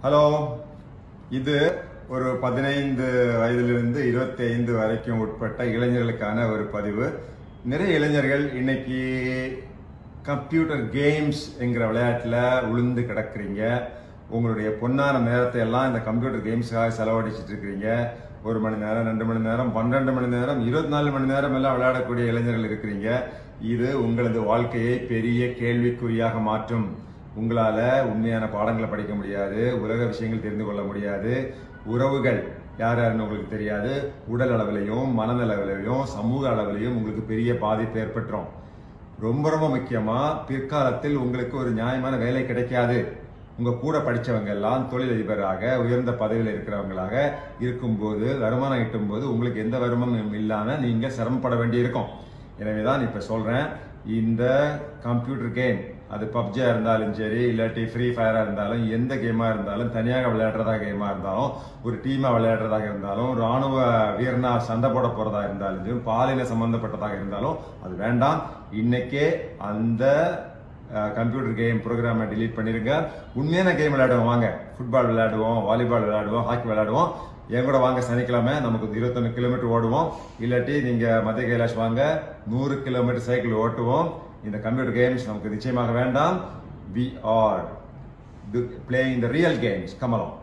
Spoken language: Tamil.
ஹலோ இது ஒரு பதினைந்து வயதிலிருந்து இருபத்தி ஐந்து வரைக்கும் உட்பட்ட இளைஞர்களுக்கான ஒரு பதிவு நிறைய இளைஞர்கள் இன்னைக்கு கம்ப்யூட்டர் கேம்ஸ் என்கிற விளையாட்டில் உளுந்து கிடக்குறீங்க உங்களுடைய பொன்னான நேரத்தை எல்லாம் இந்த கம்ப்யூட்டர் கேம்ஸாக செலவழிச்சிட்டு இருக்கிறீங்க ஒரு மணி நேரம் ரெண்டு மணி நேரம் பன்னெண்டு மணி நேரம் இருபத்தி நாலு மணி நேரம் எல்லாம் விளையாடக்கூடிய இளைஞர்கள் இருக்கிறீங்க இது உங்களது வாழ்க்கையை பெரிய கேள்விக்குறியாக மாற்றும் உங்களால உண்மையான பாடங்களை படிக்க முடியாது உலக விஷயங்கள் தெரிந்து கொள்ள முடியாது உறவுகள் யார் யாருன்னு உங்களுக்கு தெரியாது உடல் அளவிலையும் மனநலவிலையும் சமூக அளவிலையும் உங்களுக்கு பெரிய பாதிப்பு ஏற்பட்டுரும் ரொம்ப ரொம்ப முக்கியமா பிற்காலத்தில் உங்களுக்கு ஒரு நியாயமான வேலை கிடைக்காது உங்க கூட படிச்சவங்க எல்லாம் தொழிலதிபராக உயர்ந்த பதவியில் இருக்கிறவங்களாக இருக்கும்போது வருமானம் ஈட்டும்போது உங்களுக்கு எந்த வருமானம் இல்லாம நீங்க சிரமப்பட வேண்டியிருக்கும் எனவே தான் இப்ப சொல்றேன் இந்த கம்ப்யூட்டர் கேம் அது பப்ஜியா இருந்தாலும் சரி இல்லாட்டி ஃப்ரீ ஃபயரா இருந்தாலும் எந்த கேமா இருந்தாலும் தனியாக விளையாடுறதா கேமா இருந்தாலும் ஒரு டீமா விளையாடுறதாக இருந்தாலும் ராணுவ வீரனா சண்டை போட போறதா இருந்தாலும் சரி, பாலின சம்பந்தப்பட்டதாக இருந்தாலும் அது வேண்டாம் இன்னைக்கே அந்த கம்ப்யூட்டர் கேம் ப்ரோக்ராமை delete பண்ணிருங்க உண்மையான கேம் விளையாடுவோம் வாங்க ஃபுட்பால் விளையாடுவோம் வாலிபால் விளையாடுவோம் ஹாக்கி விளையாடுவோம் என் கூட வாங்க சனிக்கிழமை நமக்கு இருபத்தொன்னு கிலோமீட்டர் ஓடுவோம் இல்லாட்டி நீங்க மத்திய கைலாஷ் வாங்க நூறு கிலோமீட்டர் சைக்கிள் ஓட்டுவோம் இந்த கம்ப்யூட்டர் கேம்ஸ் நமக்கு நிச்சயமாக வேண்டாம் we are playing the real games Kamalam